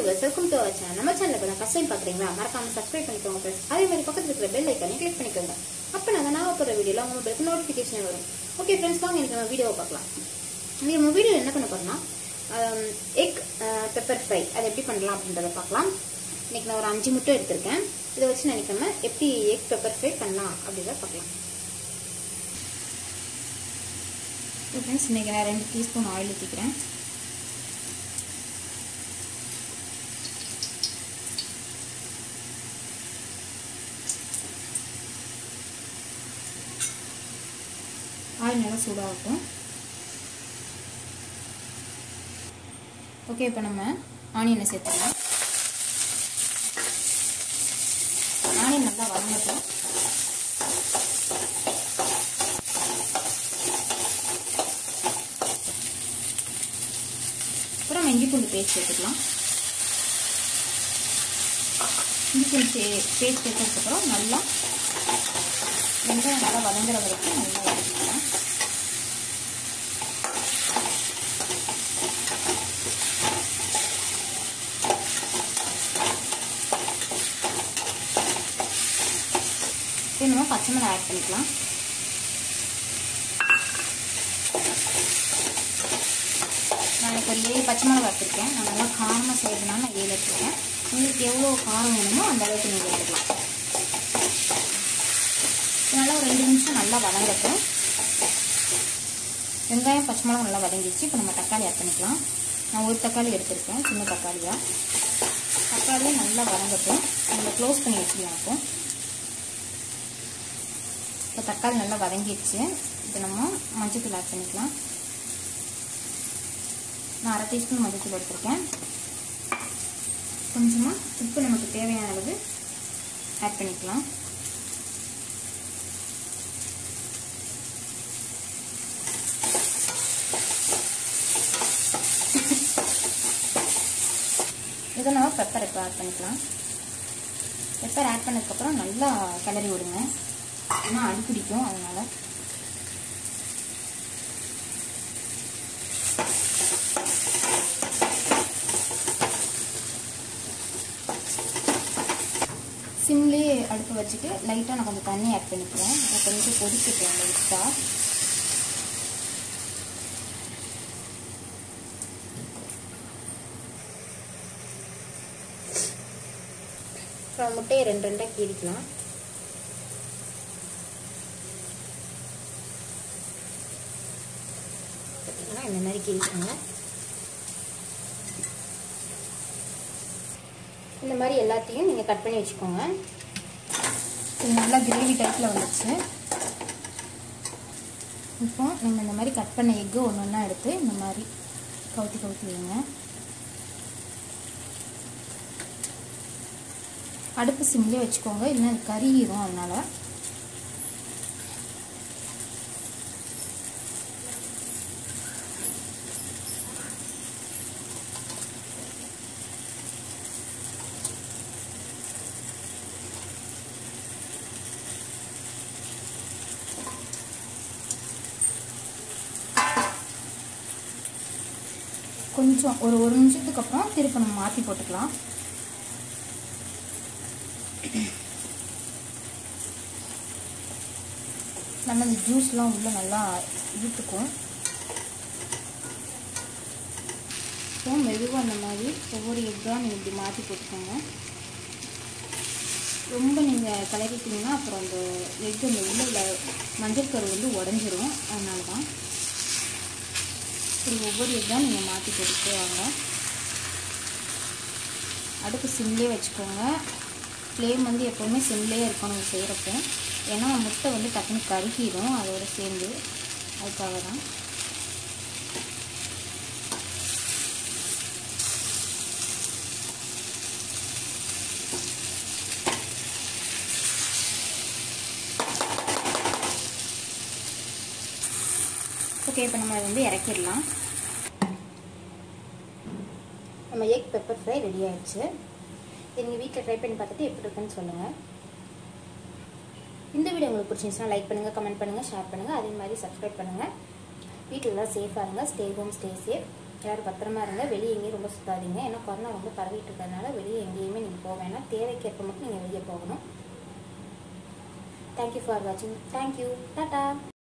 viewers welcome to our channel நம்ம channel இப்போ first time பார்க்குறீங்களா மறக்காம சப்ஸ்கிரைப் பண்ணிக்கோங்க ஃப்ரெண்ட்ஸ் அதே மாதிரி பக்கத்துல இருக்கிற பெல் ஐக்கானே கிளிக் பண்ணிக்கோங்க அப்போ நாங்கள் நான் போகிற வீடியோவில் உங்களுக்கு நோட்டிஃபிகேஷன் வரும் ஓகே ஃப்ரெண்ட்ஸ் வாங்க எனக்கு நம்ம வீடியோவை பார்க்கலாம் இன்னைக்கு நம்ம வீடியோ என்ன பண்ண போறோம்னா எக் பெப்பர் ஃப்ரை அதை எப்படி பண்ணலாம் அப்படின்றத பார்க்கலாம் இன்னைக்கு நான் ஒரு அஞ்சு முட்டை எடுத்திருக்கேன் இதை வச்சு நான் இன்னைக்கு நம்ம எப்படி எக் பெப்பர் ஃப்ரை பண்ணலாம் அப்படின்றத பார்க்கலாம் ஃப்ரெண்ட்ஸ் இன்னைக்கு நான் ரெண்டு டீஸ்பூன் ஆயில் ஊற்றிக்கிறேன் ஆயில் நல்லா சூடாகட்டும் ஓகே இப்போ நம்ம ஆனியனை சேர்த்துக்கலாம் ஆனியன் நல்லா வதங்கட்டும் அப்புறம் நம்ம இஞ்சி பூண்டு பேஸ்ட் சேர்த்துக்கலாம் இஞ்சி பூண்டு பேஸ்ட் சேர்த்ததுக்கப்புறம் நல்லா வெங்காயம் நல்லா வதங்குற வரைக்கும் நல்லா வதக்கிக்கலாம் இப்போ நம்ம பச்சை மிளகாய் ஆட் பண்ணிக்கலாம் நான் இப்போ ஏழு பச்சை மிளகாய் எடுத்துருக்கேன் நான் நல்லா காரமாக செய்யறதுனால நான் ஏழு எடுத்துருக்கேன் உங்களுக்கு எவ்வளோ காரம் வேணுமோ அந்த அளவுக்கு நீங்கள் எடுத்துக்கலாம் நல்லா ஒரு ரெண்டு நிமிஷம் நல்லா வதங்கட்டும் வெங்காயம் பச்சை மிளகா நல்லா வதங்கிடுச்சு இப்போ நம்ம தக்காளி ஆட் பண்ணிக்கலாம் நான் ஒரு தக்காளி எடுத்திருக்கேன் சின்ன தக்காளியாக தக்காளியும் நல்லா வதங்கட்டும் நம்ம க்ளோஸ் பண்ணி வச்சுக்கலாம் இப்போ இப்போ தக்காளி நல்லா வதங்கிடுச்சு இப்போ நம்ம மஞ்சத்தூள் ஆட் பண்ணிக்கலாம் நான் அரை டீஸ்பூன் மஞ்சத்தூள் எடுத்திருக்கேன் கொஞ்சமாக உப்பு நமக்கு தேவையான அளவு ஆட் பண்ணிக்கலாம் இதை நம்ம பெப்பர் இப்போ ஆட் பண்ணிக்கலாம் பெப்பர் ஆட் பண்ணதுக்கப்புறம் நல்லா கிளறி விடுங்க ஏன்னா அடி பிடிக்கும் அதனால சிம்லேயே அடுப்பு வச்சுட்டு லைட்டாக நான் கொஞ்சம் தண்ணி ஆட் பண்ணிக்கிறேன் கொஞ்சம் கொதிக்கிட்டேன் லைட்டாக அப்புறம் முட்டையை ரெண்டு ரெண்டாக கீறிக்கலாம் பார்த்தீங்கன்னா இந்த மாதிரி கீறிக்கோங்க இந்த மாதிரி எல்லாத்தையும் நீங்கள் கட் பண்ணி வச்சுக்கோங்க இது நல்லா கிரேவி டைப்பில் வந்துச்சு இப்போ நம்ம இந்த மாதிரி கட் பண்ண எக்கு ஒன்று ஒன்றா எடுத்து இந்த மாதிரி கவுத்தி கவுத்தி வைங்க அடுப்பு சிம்லேயே வச்சுக்கோங்க இல்லைன்னா அது கறியிரும் அதனால கொஞ்சம் ஒரு ஒரு நிமிஷத்துக்கு அப்புறம் திருப்பி நம்ம மாற்றி போட்டுக்கலாம் நல்லா இந்த ஜூஸ்லாம் உள்ளே நல்லா இழுத்துக்கும் ஸோ மெதுவாக அந்த மாதிரி ஒவ்வொரு எக்காக நீங்கள் இப்படி மாற்றி போட்டுக்கோங்க ரொம்ப நீங்கள் கலக்கிட்டீங்கன்னா அப்புறம் அந்த எக் அந்த உள்ள மஞ்சள் கரு வந்து உடஞ்சிரும் அதனால தான் இப்படி ஒவ்வொரு எக்காக நீங்கள் மாற்றி போட்டுட்டே வாங்க அடுப்பு சிம்லேயே வச்சுக்கோங்க ஃப்ளேம் வந்து எப்போவுமே சிம்லேயே இருக்கணும் செய்கிறப்போ ஏன்னா முட்டை வந்து டக்குன்னு கருகிடும் அதோட சேர்ந்து அதுக்காக தான் ஓகே இப்போ நம்ம வந்து இறக்கிடலாம் நம்ம எக் பெப்பர் ஃப்ரை ரெடி ஆயிடுச்சு எங்கள் வீட்டில் ட்ரை பண்ணி பார்த்துட்டு எப்படி இருக்குன்னு சொல்லுங்கள் இந்த வீடியோ உங்களுக்கு பிடிச்சிருந்துச்சுன்னா லைக் பண்ணுங்கள் கமெண்ட் பண்ணுங்கள் ஷேர் பண்ணுங்கள் அதே மாதிரி சப்ஸ்கிரைப் பண்ணுங்கள் வீட்டில் எல்லாம் சேஃபாக இருங்க ஸ்டே ஹோம் ஸ்டே சேஃப் எல்லாரும் பத்திரமா இருங்க வெளியே எங்கேயும் ரொம்ப சுத்தாதீங்க ஏன்னா கொரோனா ரொம்ப பரவிட்டு இருக்கிறதுனால வெளியே எங்கேயுமே நீங்கள் போக வேணாம் தேவைக்கேற்ப மட்டும் நீங்கள் வெளியே போகணும் தேங்க்யூ ஃபார் வாட்சிங் தேங்க்யூ டாட்டா